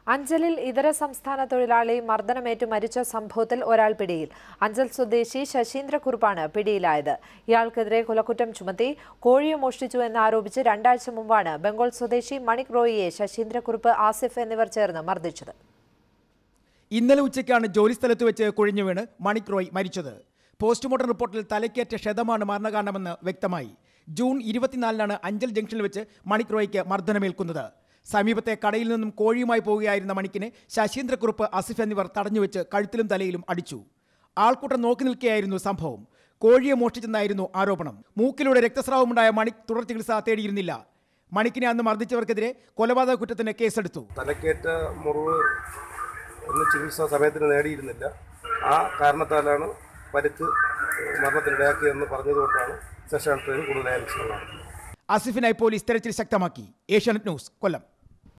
അഞ്ചലിൽ ഇതര സംസ്ഥാന തൊഴിലാളി മർദ്ദനമേറ്റു മരിച്ച സംഭവത്തിൽ ഒരാൾ പിടിയിൽ അഞ്ചൽ സ്വദേശി ശശീന്ദ്രക്കുറുപ്പാണ് പിടിയിലായത് ഇയാൾക്കെതിരെ കൊലക്കുറ്റം ചുമത്തി കോഴിയെ മോഷ്ടിച്ചു എന്നാരോപിച്ച് രണ്ടാഴ്ച മുമ്പാണ് ബംഗാൾ സ്വദേശി മണിക് റോയിയെ ശശീന്ദ്രക്കുറുപ്പ് ആസിഫ് എന്നിവർ ചേർന്ന് മർദ്ദിച്ചത് ഇന്നലെ ഉച്ചയ്ക്കാണ് ജോലിസ്ഥലത്ത് വെച്ച് കുഴിഞ്ഞു വീണ് മണിക് റോയ് മരിച്ചത് പോസ്റ്റ്മോർട്ടം റിപ്പോർട്ടിൽ തലയ്ക്കേറ്റ ക്ഷതമാണ് മരണകാരണമെന്ന് വ്യക്തമായി ജൂൺ ഇരുപത്തിനാലിനാണ് അഞ്ചൽ ജംഗ്ഷനിൽ വെച്ച് മണിക് റോയ്ക്ക് മർദ്ദനമേൽക്കുന്നത് സമീപത്തെ കടയിൽ നിന്നും കോഴിയുമായി പോവുകയായിരുന്ന മണിക്കിനെ ശശീന്ദ്രക്കുറുപ്പ് അസിഫ് എന്നിവർ തടഞ്ഞുവെച്ച് കഴുത്തിലും തലയിലും അടിച്ചു ആൾക്കൂട്ടം നോക്കി നിൽക്കുകയായിരുന്നു സംഭവം കോഴിയെ മോഷ്ടിച്ചെന്നായിരുന്നു ആരോപണം മൂക്കിലൂടെ രക്തസ്രാവമുണ്ടായ മണിക് തുടർ ചികിത്സ തേടിയിരുന്നില്ല മണിക്കിനെ അന്ന് മർദ്ദിച്ചവർക്കെതിരെ കൊലപാതക കുറ്റത്തിന് കേസെടുത്തു തലക്കേറ്റ മുറിവ് ഒന്നും ചികിത്സാ സമയത്തിന് നേടിയിരുന്നില്ല ആ കാരണത്താലാണ് പരിക്ക് മരണത്തിനിടയാക്കിയതെന്ന് പറഞ്ഞതുകൊണ്ടാണ് സെഷൻ ട്രെയിൻ കൂടുതലായ ലക്ഷണങ്ങളാണ് അസിഫിനായി പോലീസ് തെരച്ചിൽ ശക്തമാക്കി ഏഷ്യാനെറ്റ് ന്യൂസ് കൊല്ലം